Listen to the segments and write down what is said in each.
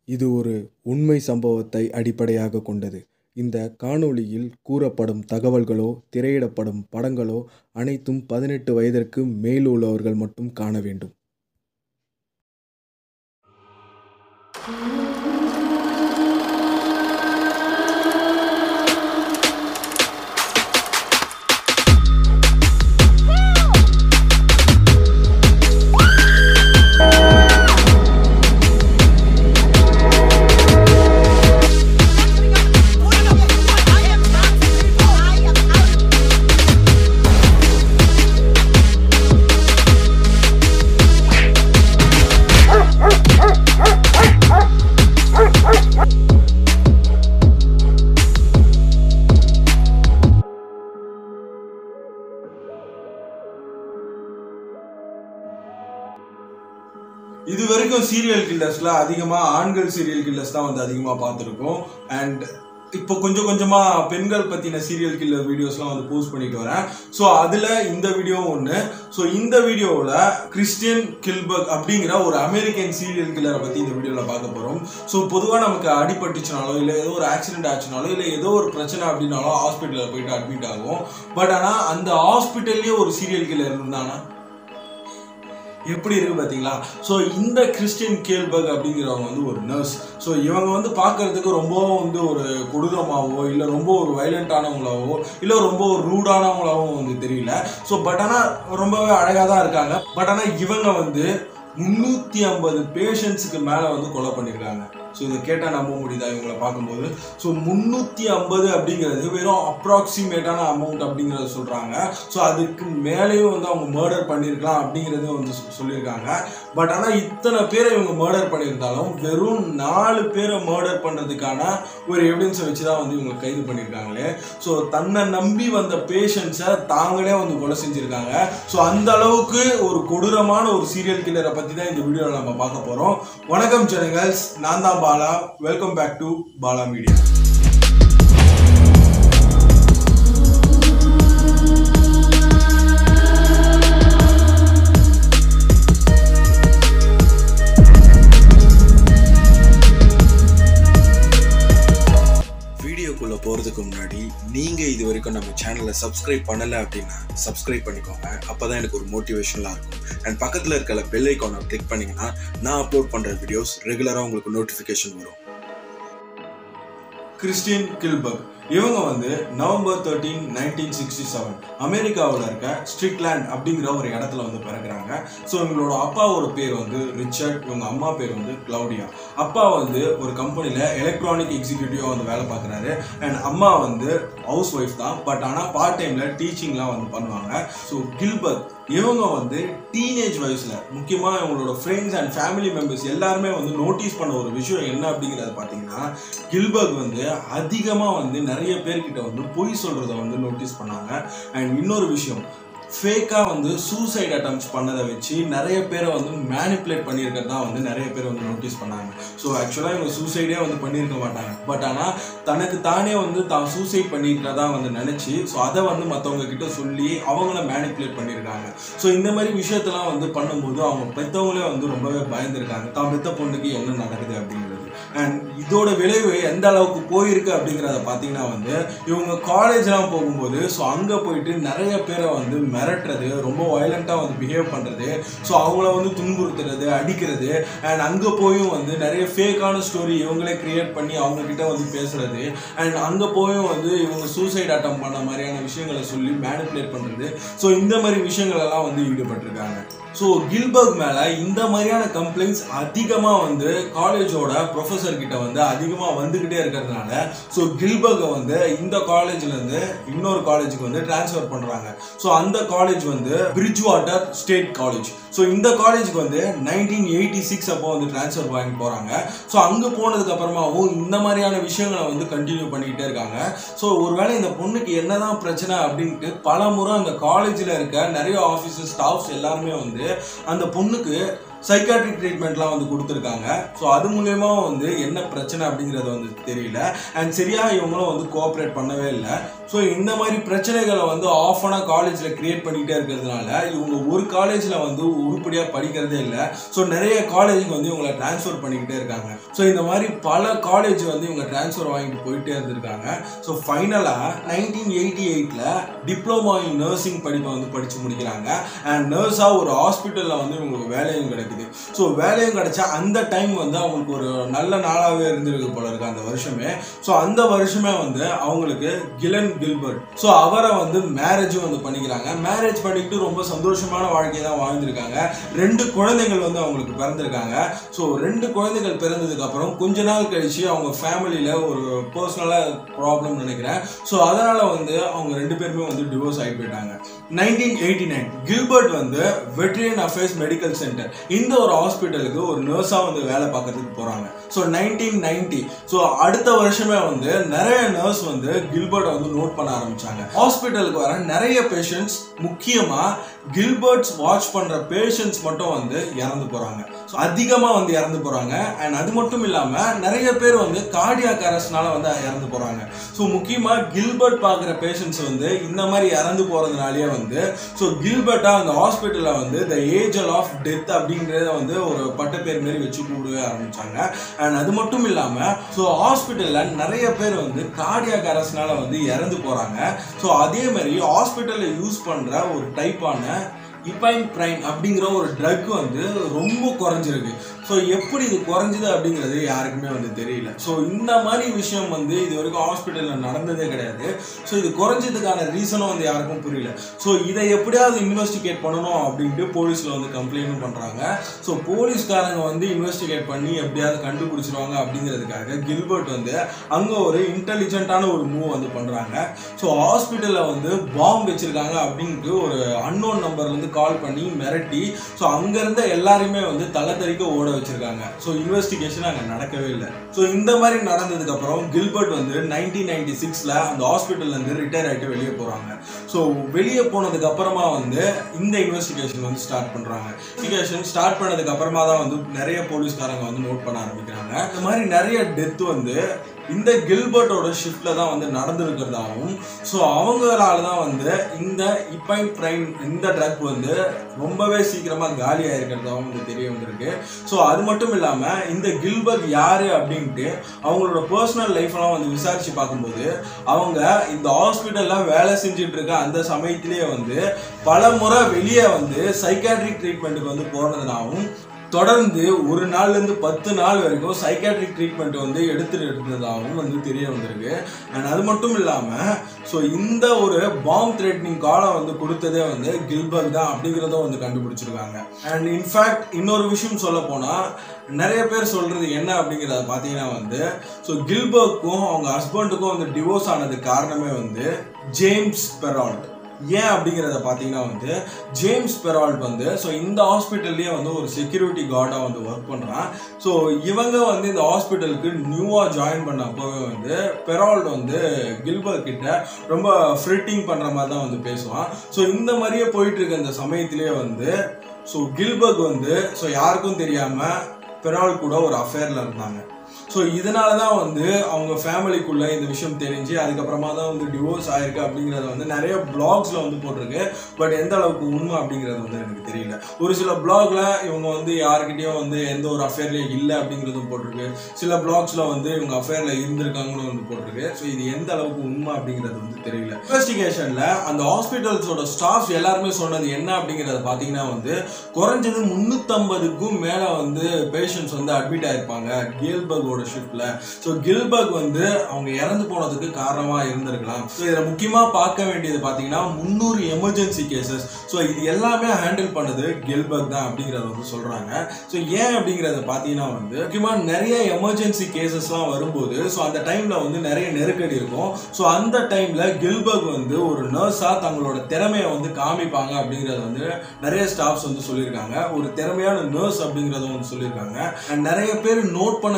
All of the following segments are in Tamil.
இது ஒரு உண்மை சம்பவத்தை அடிப்படையாகக் கொண்டது. இந்த காணொளியில் கூறப்படும் தகவல்களோ, திரையிடப்படும் படங்களோ அனைத்தும் பதினெட்டு வயதிற்கு மேலுள்ளவர்கள் மட்டும் காண வேண்டும். இது வரைக்கும் சீரியல் கில்லர்ஸ்ல அதிகமா ஆண்கள் சீரியல் கில்லர்ஸ் தான் வந்து அதிகமா பார்த்துருக்கோம் அண்ட் இப்போ கொஞ்சம் கொஞ்சமா பெண்கள் பத்தின சீரியல் கில்லர் வீடியோஸ்லாம் வந்து போஸ்ட் பண்ணிட்டு வரேன் ஸோ அதுல இந்த வீடியோவும் ஒன்று ஸோ இந்த வீடியோவில் கிறிஸ்டியன் கில்பர்க் அப்படிங்கிற ஒரு அமெரிக்கன் சீரியல் கில்லரை பத்தி இந்த வீடியோவில் பார்க்க போறோம் ஸோ பொதுவாக நமக்கு அடிபட்டுச்சுனாலோ இல்லை ஏதோ ஒரு ஆக்சிடென்ட் ஆச்சுனாலோ இல்லை ஏதோ ஒரு பிரச்சனை அப்படின்னாலும் ஹாஸ்பிட்டலில் போயிட்டு அட்மிட் ஆகும் பட் ஆனால் அந்த ஹாஸ்பிட்டல்லே ஒரு சீரியல் கில்லர் இருந்தானா எப்படி இருக்கு பாத்தீங்களா ஸோ இந்த கிறிஸ்டியன் கேல்பர்க் அப்படிங்கிறவங்க வந்து ஒரு நர்ஸ் ஸோ இவங்க வந்து பார்க்கறதுக்கு ரொம்ப வந்து ஒரு கொடூரமாவோ இல்லை ரொம்ப ஒரு வைலண்டானவங்களாவோ இல்லை ரொம்ப ஒரு ரூடானவங்களாவும் வந்து தெரியல ஸோ பட் ஆனால் ரொம்பவே அழகாக தான் இருக்காங்க பட் ஆனால் இவங்க வந்து முந்நூற்றி ஐம்பது பேஷண்ட்ஸுக்கு மேலே வந்து கொலை பண்ணியிருக்காங்க ஸோ இதை கேட்டால் நம்ப முடியுதா இவங்களை பார்க்கும்போது ஸோ முந்நூற்றி ஐம்பது அப்படிங்கிறது வெறும் அப்ராக்சிமேட்டான அமௌண்ட் அப்படிங்கிறத சொல்கிறாங்க ஸோ அதுக்கு மேலேயும் வந்து அவங்க மர்டர் பண்ணியிருக்கலாம் அப்படிங்கிறதையும் வந்து சொ- சொல்லியிருக்காங்க பட் ஆனால் இத்தனை பேரை இவங்க மர்டர் பண்ணியிருந்தாலும் வெறும் நாலு பேரை மர்டர் பண்ணுறதுக்கான ஒரு எவிடன்ஸை வச்சு தான் வந்து இவங்க கைது பண்ணியிருக்காங்களே ஸோ தன்னை நம்பி வந்த பேஷண்ட்ஸை தாங்களே வந்து கொலை செஞ்சுருக்காங்க ஸோ அந்த அளவுக்கு ஒரு கொடூரமான ஒரு சீரியல் கில்லரை பற்றி தான் இந்த வீடியோவில் நம்ம பார்க்க போகிறோம் வணக்கம் சேனல்ஸ் நான் தான் Bala welcome back to Bala media வீடியோக்குள்ள போறதுக்கு முன்னாடி நீங்க இது வரைக்கும் நம்ம சேனலை சப்ஸ்கிரைப் பண்ணல அப்படின்னா சப்ஸ்கிரைப் பண்ணிக்கோங்க அப்பதான் எனக்கு ஒரு மோட்டிவேஷனலா இருக்கும் அண்ட் பக்கத்துல இருக்கிற பெல் ஐக்கானை கிளிக் பண்ணீங்கன்னா நான் அப்லோட் பண்ற வீடியோஸ் ரெகுலரா உங்களுக்கு நோட்டிஃபிகேஷன் வரும் கிறிஸ்டியன் கில்பர்க் இவங்க வந்து November thirteen nineteen sixty seven அமெரிக்காவில் இருக்க ஸ்ட்ரிக்லாண்ட் அப்படிங்கிற ஒரு இடத்துல வந்து பிறகுறாங்க ஸோ இவங்களோட அப்பாவோட பேர் வந்து ரிச்சர்ட் இவங்க அம்மா பேர் வந்து கிளவுடியா அப்பா வந்து ஒரு கம்பெனியில் எலக்ட்ரானிக் எக்ஸிக்யூட்டிவாக வந்து வேலை பார்க்குறாரு அண்ட் அம்மா வந்து ஹவுஸ் ஒய்ஃப் தான் பட் ஆனால் பார்ட் டைமில் டீச்சிங்லாம் வந்து பண்ணுவாங்க ஸோ கில்பர்க் இவங்க வந்து டீனேஜ் வயசில் முக்கியமாக இவங்களோட ஃப்ரெண்ட்ஸ் அண்ட் ஃபேமிலி மெம்பர்ஸ் எல்லாருமே வந்து நோட்டீஸ் பண்ண ஒரு விஷயம் என்ன அப்படிங்கிறத பார்த்தீங்கன்னா கில்பர்க் வந்து அதிகமாக வந்து நிறைய பேர்கிட்ட வந்து பொய் சொல்கிறத வந்து நோட்டீஸ் பண்ணாங்க அண்ட் இன்னொரு விஷயம் ஃபேக்காக வந்து சூசைட் அட்டம்ப்ட்ஸ் பண்ணதை வச்சு நிறைய பேரை வந்து மேனிப்புலேட் பண்ணியிருக்கிறது தான் வந்து நிறைய பேர் வந்து நோட்டீஸ் பண்ணாங்க ஸோ ஆக்சுவலாக இவங்க சூசைடே வந்து பண்ணியிருக்க மாட்டாங்க பட் ஆனால் தனக்கு தானே வந்து தான் சூசைட் பண்ணியிருக்கிறதா வந்து நினச்சி ஸோ அதை வந்து மற்றவங்க கிட்ட சொல்லி அவங்கள மேனிப்புலேட் பண்ணியிருக்காங்க ஸோ இந்த மாதிரி விஷயத்தெல்லாம் வந்து பண்ணும்போது அவங்க பெற்றவங்களே வந்து ரொம்பவே பயந்துருக்காங்க தான் பெத்த பொண்ணுக்கு என்ன நடக்குது அப்படிங்கிறது அண்ட் இதோட விளைவு எந்த அளவுக்கு போயிருக்கு அப்படிங்கிறத பார்த்தீங்கன்னா வந்து இவங்க காலேஜ்லாம் போகும்போது ஸோ அங்கே போயிட்டு நிறைய பேரை வந்து மிரட்டுறது ரொம்ப வயலண்ட்டாக வந்து பிஹேவ் பண்ணுறது ஸோ அவங்கள வந்து துன்புறுத்துறது அடிக்கிறது அண்ட் அங்கே போயும் வந்து நிறைய ஃபேக்கான ஸ்டோரி இவங்களே கிரியேட் பண்ணி அவங்க கிட்ட வந்து பேசுறது அண்ட் அங்கே போயும் வந்து இவங்க சூசைட் அட்டம் பண்ண மாதிரியான விஷயங்களை சொல்லி மேனிப்புலேட் பண்ணுறது ஸோ இந்த மாதிரி விஷயங்கள் எல்லாம் வந்து ஈடுபட்டிருக்காங்க ஸோ கில்பர்க் மேலே இந்த மாதிரியான கம்ப்ளைண்ட்ஸ் அதிகமாக வந்து காலேஜோட ப்ரொஃபஸர் கிட்ட வந்து அதிகமாக வந்துக்கிட்டே இருக்கிறதுனால ஸோ கில்பர்கை வந்து இந்த காலேஜ்லேருந்து இன்னொரு காலேஜுக்கு வந்து ட்ரான்ஸ்ஃபர் பண்ணுறாங்க ஸோ அந்த காலேஜ் வந்து Bridgewater State College so இந்த காலேஜுக்கு வந்து நைன்டீன் எயிட்டி சிக்ஸ் அப்போ வந்து ட்ரான்ஸ்ஃபர் வாங்கி போகிறாங்க ஸோ அங்கே போனதுக்கு அப்புறமாவும் இந்த மாதிரியான விஷயங்களை வந்து கண்டினியூ பண்ணிக்கிட்டே இருக்காங்க ஸோ ஒருவேளை இந்த பொண்ணுக்கு என்னதான் பிரச்சனை அப்படின்ட்டு பல முறை அந்த காலேஜில் இருக்க நிறைய ஆஃபீஸர் ஸ்டாஃப்ஸ் எல்லாருமே வந்து அந்த பொண்ணுக்கு சைக்காட்ரிக் ட்ரீட்மெண்ட்லாம் வந்து கொடுத்துருக்காங்க ஸோ அது மூலயமா வந்து என்ன பிரச்சனை அப்படிங்கிறது வந்து தெரியல அண்ட் சரியாக இவங்களும் வந்து கோஆப்ரேட் பண்ணவே இல்லை ஸோ இந்த மாதிரி பிரச்சனைகளை வந்து ஆஃப் ஆன காலேஜில் கிரியேட் பண்ணிகிட்டே இருக்கிறதுனால இவங்க ஒரு காலேஜில் வந்து உருப்படியாக படிக்கிறதே இல்லை ஸோ நிறைய காலேஜுக்கு வந்து இவங்களை ட்ரான்ஸ்ஃபர் பண்ணிக்கிட்டே இருக்காங்க ஸோ இந்த மாதிரி பல காலேஜ் வந்து இவங்க ட்ரான்ஸ்ஃபர் வாங்கிட்டு போயிட்டே இருந்திருக்காங்க ஸோ ஃபைனலாக நைன்டீன் எயிட்டி எயிட்டில் டிப்ளமா இன் நர்சிங் படிப்பை வந்து படித்து முடிக்கிறாங்க அண்ட் நர்ஸாக ஒரு ஹாஸ்பிட்டலில் வந்து இவங்களுக்கு வேலையும் கிடைக்குது ஸோ வேலையும் கிடைச்சா அந்த டைம் வந்து அவங்களுக்கு ஒரு நல்ல நாளாகவே இருந்திருக்கு போல இருக்கு அந்த வருஷமே ஸோ அந்த வருஷமே வந்து அவங்களுக்கு கிலன் கில்பர்ட் ஸோ அவரை வந்து மேரேஜும் வந்து பண்ணிக்கிறாங்க மேரேஜ் பண்ணிக்கிட்டு ரொம்ப சந்தோஷமான வாழ்க்கையை தான் வாழ்ந்திருக்காங்க ரெண்டு குழந்தைகள் வந்து அவங்களுக்கு பிறந்திருக்காங்க ஸோ ரெண்டு குழந்தைகள் பிறந்ததுக்கு அப்புறம் கொஞ்ச நாள் கழிச்சு அவங்க ஃபேமிலியில் ஒரு பர்சனலாக ப்ராப்ளம் நினைக்கிறேன் ஸோ அதனால வந்து அவங்க ரெண்டு பேருமே வந்து டிவோர்ஸ் ஆகி போயிட்டாங்க நைன்டீன் எயிட்டி நைன் கில்பர்ட் வந்து வெட்ரியன் அஃபேர்ஸ் மெடிக்கல் சென்டர் இந்த ஒரு ஹாஸ்பிட்டலுக்கு ஒரு நர்ஸாக வந்து வேலை பார்க்கறதுக்கு போகிறாங்க ஸோ நைன்டீன் நைன்டி ஸோ அடுத்த வருஷமே வந்து நிறைய நர்ஸ் வந்து கில்பர்ட்டை வந்து நோட் பண்ண ஆரம்பிச்சாங்க ஹாஸ்பிட்டலுக்கு வர நிறைய பேஷண்ட்ஸ் முக்கியமாக கில்பர்ட்ஸ் வாட்ச் பண்ணுற பேஷண்ட்ஸ் மட்டும் வந்து இறந்து போகிறாங்க ஸோ அதிகமாக வந்து இறந்து போகிறாங்க அண்ட் அது மட்டும் இல்லாமல் நிறைய பேர் வந்து கார்டியாக் அரஸ்னால வந்து இறந்து போகிறாங்க ஸோ முக்கியமாக கில்பர்ட் பார்க்குற பேஷண்ட்ஸ் வந்து இந்த மாதிரி இறந்து போகிறதுனாலேயே வந்து ஸோ கில்பர்ட்டாக அந்த ஹாஸ்பிட்டலில் வந்து த ஏஜல் ஆஃப் டெத் அப்படிங்கிறத வந்து ஒரு பட்டப்பேர் மாரி வச்சு கூடவே ஆரம்பிச்சாங்க அண்ட் அது மட்டும் இல்லாமல் ஸோ ஹாஸ்பிட்டலில் நிறைய பேர் வந்து கார்டியாக் அரஸ்னால வந்து இறந்து போகிறாங்க ஸோ அதே மாதிரி ஹாஸ்பிட்டலில் யூஸ் பண்ணுற ஒரு டைப்பான இபைன் பிரைன் அப்படிங்கிற ஒரு ட்ரக் வந்து ரொம்ப குறைஞ்சிருக்கு ஸோ எப்படி இது குறைஞ்சுது அப்படிங்கிறது யாருக்குமே வந்து தெரியல ஸோ இந்த மாதிரி விஷயம் வந்து இது வரைக்கும் ஹாஸ்பிட்டலில் நடந்ததே கிடையாது ஸோ இது குறைஞ்சதுக்கான ரீசனும் வந்து யாருக்கும் புரியல ஸோ இதை எப்படியாவது இன்வெஸ்டிகேட் பண்ணணும் அப்படின்ட்டு போலீஸில் வந்து கம்ப்ளைண்ட்டும் பண்ணுறாங்க ஸோ போலீஸ்காரங்க வந்து இன்வெஸ்டிகேட் பண்ணி எப்படியாவது கண்டுபிடிச்சிருவாங்க அப்படிங்கிறதுக்காக கில்பர்ட் வந்து அங்கே ஒரு இன்டெலிஜென்ட்டான ஒரு மூவ் வந்து பண்ணுறாங்க ஸோ ஹாஸ்பிட்டலில் வந்து பாம்பு வச்சுருக்காங்க அப்படின்ட்டு ஒரு அன்னோன் நம்பர்லேருந்து கால் பண்ணி மிரட்டி ஸோ அங்கேருந்த எல்லாரையுமே வந்து தலை தெறிக்க ஓட வச்சிருக்காங்க ஸோ இன்வெஸ்டிகேஷன் அங்கே நடக்கவே இல்லை ஸோ இந்த மாதிரி நடந்ததுக்கு அப்புறம் கில்பர்ட் வந்து நைன்டீன் நைன்டி சிக்ஸில் அந்த ஹாஸ்பிட்டல்லேருந்து ரிட்டையர் ஆகிட்டு வெளியே போகிறாங்க ஸோ வெளியே போனதுக்கு அப்புறமா வந்து இந்த இன்வெஸ்டிகேஷன் வந்து ஸ்டார்ட் பண்ணுறாங்க இன்வெஸ்டிகேஷன் ஸ்டார்ட் பண்ணதுக்கு அப்புறமா தான் வந்து நிறைய போலீஸ்காரங்க வந்து நோட் பண்ண ஆரம்பிக்கிறாங்க இந்த மாதிரி நிறைய டெத் வந்து இந்த கில்பர்ட்டோட ஷிஃப்ட்ல தான் வந்து நடந்திருக்கிறதாகவும் ஸோ அவங்களால தான் வந்து இந்த இப்பைன் பிரைன் இந்த ட்ரக் வந்து ரொம்பவே சீக்கிரமாக காலி ஆயிருக்கிறதாகவும் வந்து தெரிய வந்திருக்கு ஸோ அது மட்டும் இல்லாமல் இந்த கில்பர்ட் யாரு அப்படின்ட்டு அவங்களோட பர்சனல் லைஃப்லாம் வந்து விசாரிச்சு பார்க்கும்போது அவங்க இந்த ஹாஸ்பிட்டலில் வேலை செஞ்சுட்டு இருக்க அந்த சமயத்திலேயே வந்து பல முறை வெளியே வந்து சைக்காட்ரிக் ட்ரீட்மெண்ட்டுக்கு வந்து போனதுனாவும் தொடர்ந்து ஒரு நாள்லேருந்து பத்து நாள் வரைக்கும் சைக்காட்ரிக் ட்ரீட்மெண்ட் வந்து எடுத்துட்டு இருந்ததாகவும் வந்து தெரிய வந்திருக்கு அண்ட் அது மட்டும் இல்லாமல் ஸோ இந்த ஒரு பாம் த்ரெட்னிங் காலம் வந்து கொடுத்ததே வந்து கில்பர்க் தான் அப்படிங்கிறத வந்து கண்டுபிடிச்சிருக்காங்க அண்ட் இன்ஃபேக்ட் இன்னொரு விஷயம் சொல்ல போனால் நிறைய பேர் சொல்றது என்ன அப்படிங்கிறத பார்த்தீங்கன்னா வந்து ஸோ கில்பர்க்கும் அவங்க ஹஸ்பண்டுக்கும் வந்து டிவோர்ஸ் ஆனதுக்கு காரணமே வந்து ஜேம்ஸ் பெரால்ட் ஏன் அப்படிங்கிறத பார்த்தீங்கன்னா வந்து ஜேம்ஸ் பெரால்ட் வந்து ஸோ இந்த ஹாஸ்பிட்டல்லையே வந்து ஒரு செக்யூரிட்டி கார்டாக வந்து ஒர்க் பண்ணுறான் ஸோ இவங்க வந்து இந்த ஹாஸ்பிட்டலுக்கு நியூவாக ஜாயின் பண்ணப்போவே வந்து பெரால்ட் வந்து கில்பர்ட் கிட்ட ரொம்ப ஃப்ரிட்டிங் பண்ணுற மாதிரி தான் வந்து பேசுவான் ஸோ இந்த மாதிரியே போயிட்டு இருக்க இந்த சமயத்திலேயே வந்து ஸோ கில்பர்க் வந்து ஸோ யாருக்கும் தெரியாமல் பெரால் கூட ஒரு அஃபேரில் இருந்தாங்க ஸோ இதனால தான் வந்து அவங்க ஃபேமிலிக்குள்ள இந்த விஷயம் தெரிஞ்சு அதுக்கப்புறமா தான் வந்து டிவோர்ஸ் ஆயிருக்கு அப்படிங்கிறத வந்து நிறைய பிளாக்ஸில் வந்து போட்டிருக்கு பட் எந்த அளவுக்கு உண்மை அப்படிங்கிறது வந்து எனக்கு தெரியல ஒரு சில பிளாக்ல இவங்க வந்து யாருக்கிட்டையும் வந்து எந்த ஒரு அஃபேர்லேயும் இல்லை அப்படிங்கிறதும் போட்டிருக்கு சில பிளாக்ஸில் வந்து இவங்க அஃபேரில் இருந்திருக்காங்கன்னு வந்து போட்டிருக்கு ஸோ இது எந்த அளவுக்கு உண்மை அப்படிங்கிறது வந்து தெரியல இன்வெஸ்டிகேஷனில் அந்த ஹாஸ்பிட்டல்ஸோட ஸ்டாஃப்ஸ் எல்லாருமே சொன்னது என்ன அப்படிங்கிறத பார்த்தீங்கன்னா வந்து குறைஞ்சது முந்நூற்றம்பதுக்கும் மேலே வந்து பேஷண்ட்ஸ் வந்து அட்மிட் ஆயிருப்பாங்க கேல்பர்கோட ஷிஃப்ட்ல ஸோ கில்பர்க் வந்து அவங்க இறந்து போனதுக்கு காரணமாக இருந்திருக்கலாம் ஸோ இதில் முக்கியமாக பார்க்க வேண்டியது பார்த்தீங்கன்னா முந்நூறு எமர்ஜென்சி கேசஸ் ஸோ இது எல்லாமே ஹேண்டில் பண்ணது கெல்பர்க் தான் அப்படிங்கிறத வந்து சொல்கிறாங்க ஸோ ஏன் அப்படிங்கிறத பார்த்தீங்கன்னா வந்து முக்கியமாக நிறைய எமர்ஜென்சி கேசஸ்லாம் வரும்போது ஸோ அந்த டைமில் வந்து நிறைய நெருக்கடி இருக்கும் ஸோ அந்த டைமில் கில்பர்க் வந்து ஒரு நர்ஸாக தங்களோட திறமையை வந்து காமிப்பாங்க அப்படிங்கிறத வந்து நிறைய ஸ்டாஃப்ஸ் வந்து சொல்லியிருக்காங்க ஒரு திறமையான நர்ஸ் அப்படிங்கிறத வந்து சொல்லியிருக்காங்க அண்ட் நிறைய பேர் நோட் பண்ண விஷயம்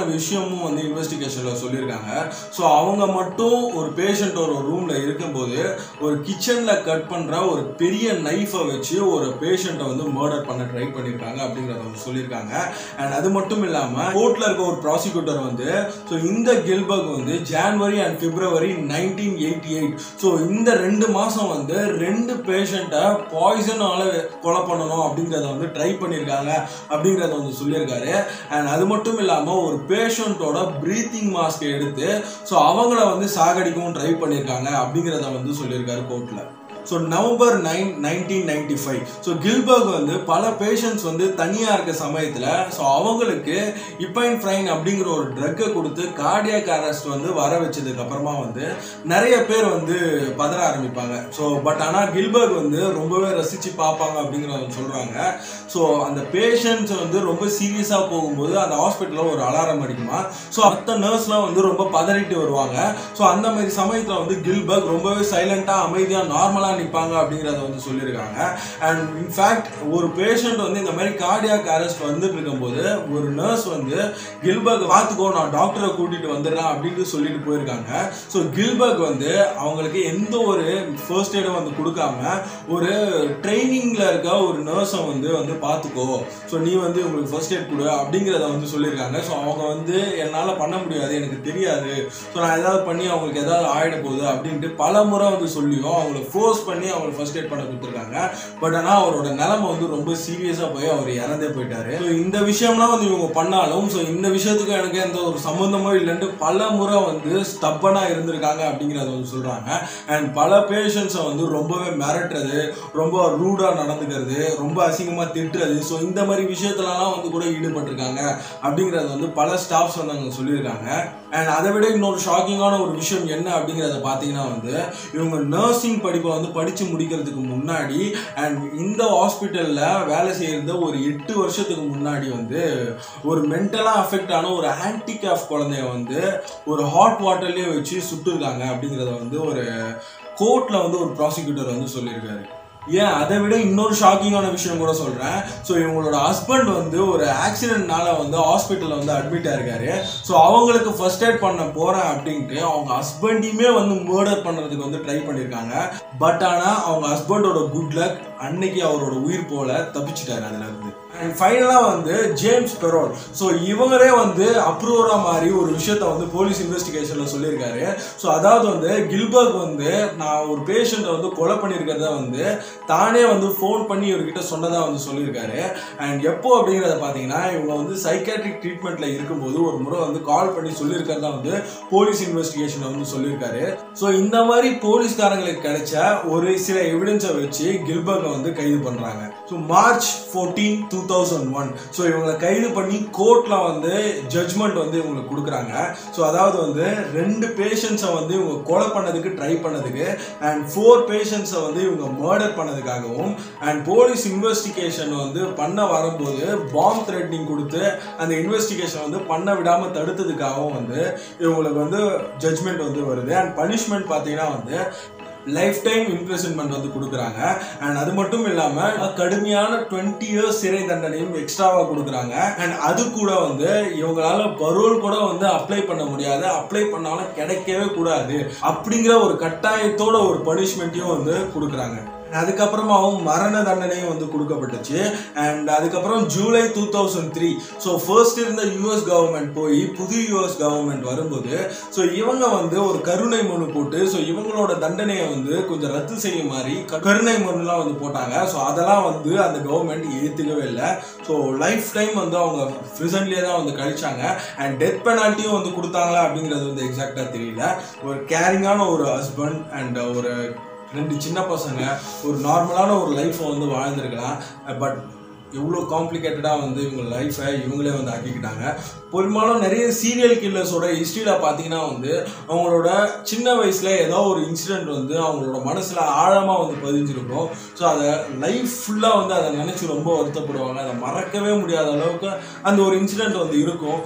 விஷயமும் வந்து இன்வெஸ்டிகேஷனில் சொல்லியிருக்காங்க ஸோ அவங்க மட்டும் ஒரு பேஷண்ட் ஒரு ரூமில் இருக்கும்போது ஒரு கிச்சனில் கட் பண்ணுற ஒரு பெரிய நைஃபை வச்சு ஒரு பேஷண்ட்டை வந்து மர்டர் பண்ண ட்ரை பண்ணியிருக்காங்க அப்படிங்கிறத வந்து சொல்லியிருக்காங்க அண்ட் அது மட்டும் இல்லாமல் கோர்ட்டில் இருக்க ஒரு ப்ராசிக்யூட்டர் வந்து ஸோ இந்த கில்பர்க் வந்து January and February nineteen eighty eight so இந்த ரெண்டு மாதம் வந்து ரெண்டு பேஷண்ட்டை பாய்சனால கொலை பண்ணணும் அப்படிங்கிறத வந்து ட்ரை பண்ணியிருக்காங்க அப்படிங்கிறத வந்து சொல்லியிருக்காரு அண்ட் அது மட்டும் இல்லாமல் ஒரு பேஷண்ட்டோட ப்ரீத்திங் மாஸ்க் எடுத்து ஸோ அவங்கள வந்து சாகடிக்கவும் ட்ரை பண்ணியிருக்காங்க அப்படிங்கிறத வந்து சொல்லியிருக்காரு கோர்ட்டில் so November nine nineteen ninety five so Gilbert வந்து பல பேஷண்ட்ஸ் வந்து தனியாக இருக்க சமயத்தில் ஸோ அவங்களுக்கு இப்பைன் ஃப்ரைன் அப்படிங்கிற ஒரு ட்ரக்கை கொடுத்து கார்டியாக் அரெஸ்ட் வந்து வர வச்சதுக்கு அப்புறமா வந்து நிறைய பேர் வந்து பதற ஆரம்பிப்பாங்க ஸோ பட் ஆனால் கில்பர்க் வந்து ரொம்பவே ரசித்து பார்ப்பாங்க அப்படிங்கிறத சொல்கிறாங்க ஸோ அந்த பேஷண்ட்ஸ் வந்து ரொம்ப சீரியஸாக போகும்போது அந்த ஹாஸ்பிட்டலில் ஒரு அலாரம் அடிக்குமா ஸோ மற்ற நர்ஸ்லாம் வந்து ரொம்ப பதறிட்டு வருவாங்க ஸோ அந்த மாதிரி சமயத்தில் வந்து கில்பர்க் ரொம்பவே சைலண்ட்டாக அமைதியாக நார்மலாக நிற்பாங்க அப்படிங்கிறத வந்து சொல்லியிருக்காங்க அண்ட் இன்ஃபேக்ட் ஒரு பேஷண்ட் வந்து இந்த மாதிரி கார்டியாக் அரெஸ்ட் வந்துட்டு இருக்கும்போது ஒரு நர்ஸ் வந்து கில்பர்க் பார்த்துக்கோ நான் டாக்டரை கூட்டிகிட்டு வந்துடுறேன் அப்படின்ட்டு சொல்லிட்டு போயிருக்காங்க ஸோ கில்பர்க் வந்து அவங்களுக்கு எந்த ஒரு ஃபர்ஸ்ட் எய்டும் வந்து கொடுக்காம ஒரு ட்ரைனிங்கில் இருக்க ஒரு நர்ஸை வந்து வந்து பார்த்துக்கோ ஸோ நீ வந்து உங்களுக்கு ஃபர்ஸ்ட் எய்ட் கொடு அப்படிங்கிறத வந்து சொல்லியிருக்காங்க ஸோ அவங்க வந்து என்னால் பண்ண முடியாது எனக்கு தெரியாது ஸோ நான் ஏதாவது பண்ணி அவங்களுக்கு ஏதாவது ஆயிட போகுது அப்படின்ட்டு பல முறை வந்து சொல்லியும் அவங்களை ஃபோர்ஸ் பண்ணி அவங்களை ஃபர்ஸ்ட் எய்ட் பண்ண கொடுத்துருக்காங்க பட் ஆனால் அவரோட நிலைமை வந்து ரொம்ப சீரியஸாக போய் அவர் இறந்தே போயிட்டாரு ஸோ இந்த விஷயம்லாம் வந்து இவங்க பண்ணாலும் ஸோ இந்த விஷயத்துக்கு எனக்கு எந்த ஒரு சம்மந்தமும் இல்லைன்ட்டு பல முறை வந்து ஸ்டப்பனாக இருந்திருக்காங்க அப்படிங்கிறத வந்து சொல்கிறாங்க அண்ட் பல பேஷண்ட்ஸை வந்து ரொம்பவே மிரட்டுறது ரொம்ப ரூடாக நடந்துக்கிறது ரொம்ப அசிங்கமாக திட்டுறது ஸோ இந்த மாதிரி விஷயத்துலலாம் வந்து கூட ஈடுபட்டிருக்காங்க அப்படிங்கிறத வந்து பல ஸ்டாஃப்ஸ் வந்து அங்கே சொல்லியிருக்காங்க அண்ட் அதை விட இன்னொரு ஷாக்கிங்கான ஒரு விஷயம் என்ன அப்படிங்கிறத பார்த்தீங்கன்னா வந்து இவங்க நர்சிங் படிப்பை வந்து படித்து முடிக்கிறதுக்கு முன்னாடி அண்ட் இந்த ஹாஸ்பிட்டலில் வேலை செய்கிறத ஒரு எட்டு வருஷத்துக்கு முன்னாடி வந்து ஒரு மென்டலாக அஃபெக்ட் ஆன ஒரு ஹேண்டிகேப் குழந்தைய வந்து ஒரு ஹாட் வாட்டர்லேயே வச்சு சுட்டுருக்காங்க அப்படிங்கிறத வந்து ஒரு கோர்ட்டில் வந்து ஒரு ப்ராசிக்யூட்டர் வந்து சொல்லியிருக்காரு ஏன் அதை விட இன்னொரு ஷாக்கிங்கான விஷயம் கூட சொல்கிறேன் ஸோ இவங்களோட ஹஸ்பண்ட் வந்து ஒரு ஆக்சிடென்ட்னால வந்து ஹாஸ்பிட்டலில் வந்து அட்மிட் ஆயிருக்காரு ஸோ அவங்களுக்கு ஃபர்ஸ்ட் எய்ட் பண்ண போகிறேன் அப்படின்ட்டு அவங்க ஹஸ்பண்டையுமே வந்து மர்டர் பண்ணுறதுக்கு வந்து ட்ரை பண்ணியிருக்காங்க பட் ஆனால் அவங்க ஹஸ்பண்டோட குட் லக் அன்னைக்கு அவரோட உயிர் போல தப்பிச்சிட்டாரு அதுல இருந்து அண்ட் ஃபைனலாக வந்து ஜேம்ஸ் பெரோல் ஸோ இவங்களே வந்து அப்ரூவராக மாதிரி ஒரு விஷயத்த வந்து போலீஸ் இன்வெஸ்டிகேஷனில் சொல்லியிருக்காரு ஸோ அதாவது வந்து கில்பர்க் வந்து நான் ஒரு பேஷண்ட்டை வந்து கொலை பண்ணியிருக்கிறத வந்து தானே வந்து ஃபோன் பண்ணி இவர்கிட்ட சொன்னதாக வந்து சொல்லியிருக்காரு அண்ட் எப்போ அப்படிங்கிறத பார்த்தீங்கன்னா இவங்க வந்து சைக்காட்ரிக் ட்ரீட்மெண்ட்டில் இருக்கும்போது ஒரு முறை வந்து கால் பண்ணி சொல்லியிருக்கிறதா வந்து போலீஸ் இன்வெஸ்டிகேஷன் வந்து சொல்லியிருக்காரு ஸோ இந்த மாதிரி போலீஸ்காரங்களுக்கு கிடைச்ச ஒரு சில எவிடன்ஸை வச்சு கில்பர்கை வந்து கைது பண்ணுறாங்க so March fourteen two thousand one so இவங்களை கைது பண்ணி கோர்ட்டில் வந்து ஜட்ஜ்மெண்ட் வந்து இவங்களுக்கு கொடுக்குறாங்க ஸோ அதாவது வந்து ரெண்டு பேஷண்ட்ஸை வந்து இவங்க கொலை பண்ணதுக்கு ட்ரை பண்ணதுக்கு அண்ட் ஃபோர் பேஷண்ட்ஸை வந்து இவங்க மர்டர் பண்ணதுக்காகவும் அண்ட் போலீஸ் இன்வெஸ்டிகேஷன் வந்து பண்ண வரும்போது பாம் த்ரெட்னிங் கொடுத்து அந்த இன்வெஸ்டிகேஷன் வந்து பண்ண விடாமல் தடுத்ததுக்காகவும் வந்து இவங்களுக்கு வந்து ஜட்ஜ்மெண்ட் வந்து வருது அண்ட் பனிஷ்மெண்ட் பார்த்தீங்கன்னா வந்து லைஃப் டைம் இம்ப்ரெசன்மெண்ட் வந்து கொடுக்குறாங்க அண்ட் அது மட்டும் இல்லாமல் கடுமையான டுவெண்ட்டி இயர்ஸ் சிறை தண்டனையும் எக்ஸ்ட்ராவாக கொடுக்குறாங்க அண்ட் அது கூட வந்து இவங்களால பரோல் கூட வந்து அப்ளை பண்ண முடியாது அப்ளை பண்ணாலும் கிடைக்கவே கூடாது அப்படிங்கிற ஒரு கட்டாயத்தோட ஒரு பனிஷ்மெண்ட்டையும் வந்து கொடுக்குறாங்க அதுக்கப்புறமாவும் மரண தண்டனையும் வந்து கொடுக்கப்பட்டுச்சு அண்ட் அதுக்கப்புறம் July two thousand three so first இருந்த யூஎஸ் கவர்மெண்ட் போய் புது யூஎஸ் கவர்மெண்ட் வரும்போது ஸோ இவங்க வந்து ஒரு கருணை மனு போட்டு ஸோ இவங்களோட தண்டனையை வந்து கொஞ்சம் ரத்து செய்ய மாதிரி க- கருணை மனுலாம் வந்து போட்டாங்க ஸோ அதெல்லாம் வந்து அந்த கவர்மெண்ட் ஏற்றுக்கவே இல்லை ஸோ லைஃப் டைம் வந்து அவங்க ப்ரிசன்ட்லேயே தான் வந்து கழிச்சாங்க அண்ட் டெத் பெனால்ட்டியும் வந்து கொடுத்தாங்களா அப்படிங்கிறது வந்து எக்ஸாக்டாக தெரியல ஒரு கேரிங்கான ஒரு ஹஸ்பண்ட் அண்ட் ஒரு ரெண்டு சின்ன பசங்க ஒரு நார்மலான ஒரு லைஃப்பை வந்து வாழ்ந்துருக்கலாம் பட் எவ்வளோ காம்ப்ளிகேட்டடாக வந்து இவங்க லைஃப்பை இவங்களே வந்து ஆக்கிக்கிட்டாங்க பெரும்பாலும் நிறைய சீரியல் கில்லர்ஸோட ஹிஸ்ட்ரியில் பார்த்தீங்கன்னா வந்து அவங்களோட சின்ன வயசில் ஏதோ ஒரு இன்சிடெண்ட் வந்து அவங்களோட மனசில் ஆழமாக வந்து பதிஞ்சிருக்கும் ஸோ அதை லைஃப் ஃபுல்லாக வந்து அதை நினச்சி ரொம்ப வருத்தப்படுவாங்க அதை மறக்கவே முடியாத அளவுக்கு அந்த ஒரு இன்சிடெண்ட் வந்து இருக்கும்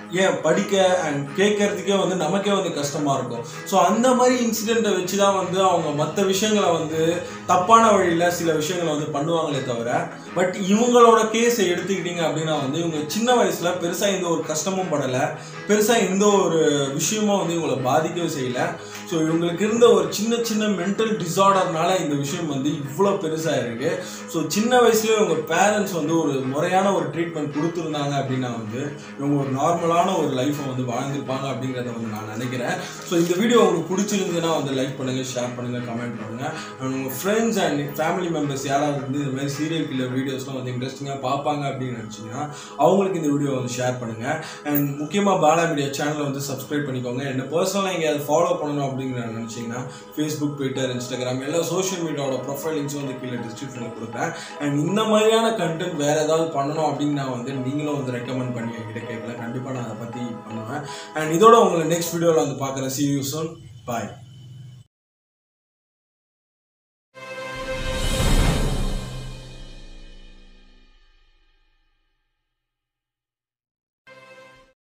ஏன் படிக்க அண்ட் கேட்கறதுக்கே வந்து நமக்கே வந்து கஷ்டமா இருக்கும் ஸோ அந்த மாதிரி இன்சிடெண்ட்டை வச்சு தான் வந்து அவங்க மற்ற விஷயங்களை வந்து தப்பான வழியில் சில விஷயங்களை வந்து பண்ணுவாங்களே தவிர பட் இவங்களோட கேஸை எடுத்துக்கிட்டீங்க அப்படின்னா வந்து இவங்க சின்ன வயசுல பெருசா எந்த ஒரு கஷ்டமும் படலை பெருசா எந்த ஒரு விஷயமும் வந்து இவங்களை பாதிக்கவே செய்யல ஸோ இவங்களுக்கு இருந்த ஒரு சின்ன சின்ன மென்டல் டிசார்டர்னால இந்த விஷயம் வந்து இவ்வளோ பெருசாக இருக்கு ஸோ சின்ன வயசுலேயே இவங்க பேரண்ட்ஸ் வந்து ஒரு முறையான ஒரு ட்ரீட்மெண்ட் கொடுத்துருந்தாங்க அப்படின்னா வந்து இவங்க ஒரு நார்மலான ஒரு லைஃப்பை வந்து வாழ்ந்திருப்பாங்க அப்படிங்கிறத வந்து நான் நினைக்கிறேன் ஸோ இந்த வீடியோ உங்களுக்கு பிடிச்சிருந்ததுன்னா வந்து லைக் பண்ணுங்க ஷேர் பண்ணுங்க கமெண்ட் பண்ணுங்க and உங்க ஃப்ரெண்ட்ஸ் அண்ட் ஃபேமிலி மெம்பர்ஸ் யாராவது வந்து இந்த மாதிரி சீரியல் கில்லர் வீடியோஸ்லாம் வந்து இன்ட்ரெஸ்டிங்காக பார்ப்பாங்க அப்படின்னு நினச்சிங்கன்னா அவங்களுக்கு இந்த வீடியோ வந்து ஷேர் பண்ணுங்க அண்ட் முக்கியமாக பாலா மீடியா சேனலை வந்து சப்ஸ்கிரைப் பண்ணிக்கோங்க என்ன பர்சனலாக எங்கேயாவது ஃபாலோ பண்ணணும் அப்படிங்கிற நினச்சிங்கன்னா ஃபேஸ்புக் ட்விட்டர் இன்ஸ்டாகிராம் எல்லா சோஷியல் மீடியாவோட ப்ரொஃபைல் லிங்க்ஸும் வந்து கீழே டிஸ்கிரிப்ஷனில் கொடுக்குறேன் அண்ட் இந்த மாதிரியான கண்டென்ட் வேறு ஏதாவது பண்ணணும் அப்படின்னு நான் வந்து நீங்களும் வந்து ரெக்கமெண்ட் பண்ணி என்கிட்ட கேட்கல கண்டிப்பாக நான் அதை பற்றி பண்ணுவேன் அண்ட் இதோட உங்களை நெக்ஸ்ட் வீடியோவில் வந்து பார்க்குறேன் சி யூ சோன் பாய்